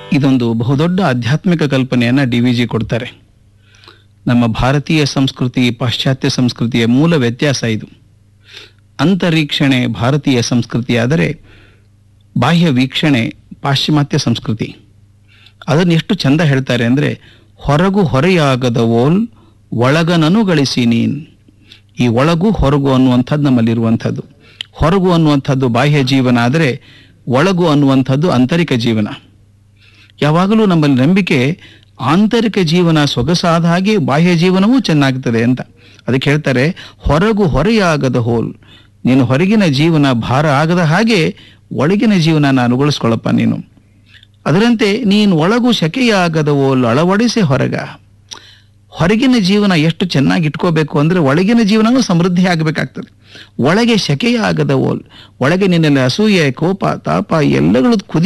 ಇದೊಂದು ಬಹುದೊಡ್ಡ ಆಧ್ಯಾತ್ಮಿಕ ಕಲ್ಪನೆಯನ್ನ ಡಿ ವಿ ಜಿ ಕೊಡ್ತಾರೆ ನಮ್ಮ ಭಾರತೀಯ ಸಂಸ್ಕೃತಿ ಪಾಶ್ಚಾತ್ಯ ಸಂಸ್ಕೃತಿಯ ಮೂಲ ವ್ಯತ್ಯಾಸ ಇದು ಅಂತರೀಕ್ಷಣೆ ಭಾರತೀಯ ಸಂಸ್ಕೃತಿಯಾದರೆ ಬಾಹ್ಯ ವೀಕ್ಷಣೆ ಪಾಶ್ಚಿಮಾತ್ಯ ಸಂಸ್ಕೃತಿ ಅದನ್ನು ಎಷ್ಟು ಚಂದ ಹೇಳ್ತಾರೆ ಅಂದರೆ ಹೊರಗು ಹೊರೆಯಾಗದ ಓಲ್ ಒಳಗನನು ಗಳಿಸಿ ನೀನ್ ಈ ಒಳಗು ಹೊರಗು ಅನ್ನುವಂಥದ್ದು ನಮ್ಮಲ್ಲಿರುವಂಥದ್ದು ಹೊರಗು ಅನ್ನುವಂಥದ್ದು ಬಾಹ್ಯ ಜೀವನ ಆದರೆ ಒಳಗು ಅನ್ನುವಂಥದ್ದು ಆಂತರಿಕ ಜೀವನ ಯಾವಾಗಲೂ ನಮ್ಮಲ್ಲಿ ನಂಬಿಕೆ ಆಂತರಿಕ ಜೀವನ ಸೊಗಸಾದ ಹಾಗೆ ಬಾಹ್ಯ ಜೀವನವೂ ಚೆನ್ನಾಗ್ತದೆ ಅಂತ ಅದಕ್ಕೆ ಹೇಳ್ತಾರೆ ಹೊರಗು ಹೊರೆಯಾಗದ ಹೋಲ್ ನೀನು ಹೊರಗಿನ ಜೀವನ ಭಾರ ಆಗದ ಹಾಗೆ ಒಳಗಿನ ಜೀವನ ಅನುಗೊಳಿಸ್ಕೊಳ್ಳಪ್ಪ ನೀನು ಅದರಂತೆ ನೀನು ಒಳಗು ಶಕೆಯಾಗದ ಓಲ್ ಅಳವಡಿಸಿ ಹೊರಗ ಹೊರಗಿನ ಜೀವನ ಎಷ್ಟು ಚೆನ್ನಾಗಿ ಇಟ್ಕೋಬೇಕು ಅಂದ್ರೆ ಒಳಗಿನ ಜೀವನವೂ ಸಮೃದ್ಧಿ ಆಗಬೇಕಾಗ್ತದೆ ಒಳಗೆ ಶಕೆಯಾಗದ ಓಲ್ ಒಳಗೆ ನಿನ್ನಲ್ಲಿ ಅಸೂಯೆ ಕೋಪ ತಾಪ ಎಲ್ಲಗಳು ಕುದಿ